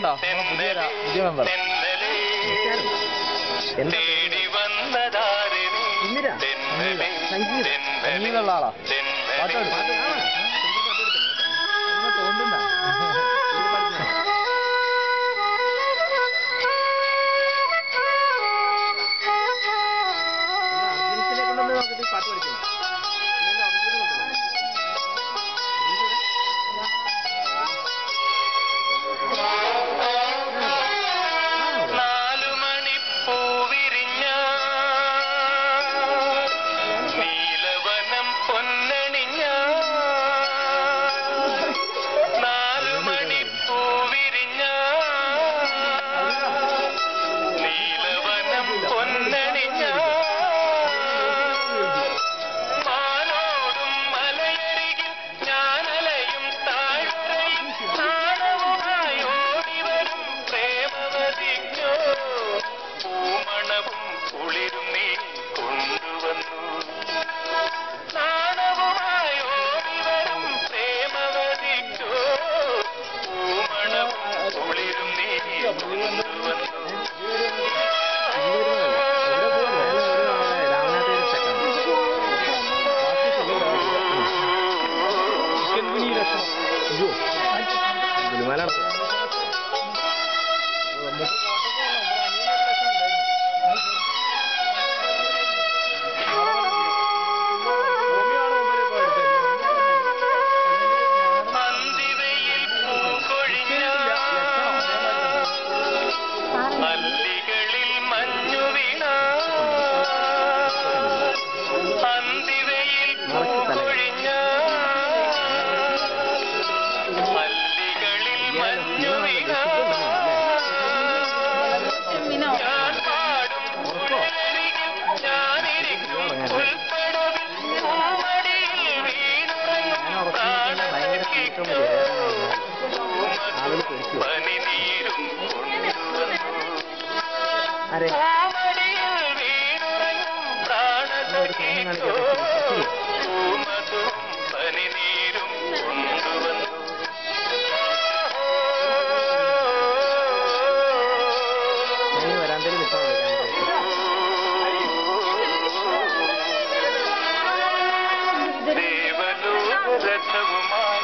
കണ്ടോ പുതിയ പുതിയ മെമ്പർ തേടി വന്നതാരിണി ഇന്ദിര സംഗീത സംഗീതമുള്ള ആളാ പാട്ട് പാട്ട് തോന്നുന്ന അർജുനത്തിനെ കൊണ്ടുവന്ന് നോക്കിയിട്ട് പാട്ട് പഠിക്കുന്നു ഇല്ലെങ്കിൽ അർജുനെ കൊണ്ടുവരണം. നാലു മണിപ്പൂ വിരിഞ്ഞ നീലവനം പൊന്നണിഞ്ഞ നാലു മണിപ്പൂ വിരിഞ്ഞ നീലവനം പൊന്നണിഞ്ഞ മാനോടും മലയരികിൽ ഞാനലയും താഴ്വരയും നാണവുമായി ഓടിവരും പ്രേമവതിക്കോ പൂമണവും കുളിരും നീ കൊണ്ടുവന്നു നാണവുമായി ഓടിവരും പ്രേമവതിക്കോ പൂമണവും കുളിരും നീ കൊണ്ടുവന്നു രാമനാഥേരി ചെക്കാണ് ചിക്കൻ കുഞ്ഞി ലക്ഷം അയ്യോ ഗുരുമാലാണ് അന്തിവയിൽ പൂക്കൊഴിഞ്ഞ മല്ലികളിൽ മഞ്ഞു വീണ അന്തിവയിൽ പൂക്കൊഴിഞ്ഞ മല്ലികളിൽ മഞ്ഞു വീണ ഞാൻ പാടും പുഴയരികിൽ ഞാനിരിക്കും പുൽപ്പടവിൽ പൂമടിയിൽ വീണുറങ്ങും പ്രാണസഖിക്കോ പനിനീരും കൊണ്ടുവന്നു ആരെ പൂമടിയിൽ വീണുറങ്ങും പ്രാണസഖിക്കോ പൂമതും പനിനീരും കൊണ്ടുവന്നു ഞാൻ വരാന്തയിൽ നിൽക്കാൻ ദേവലോകരഥവുമായി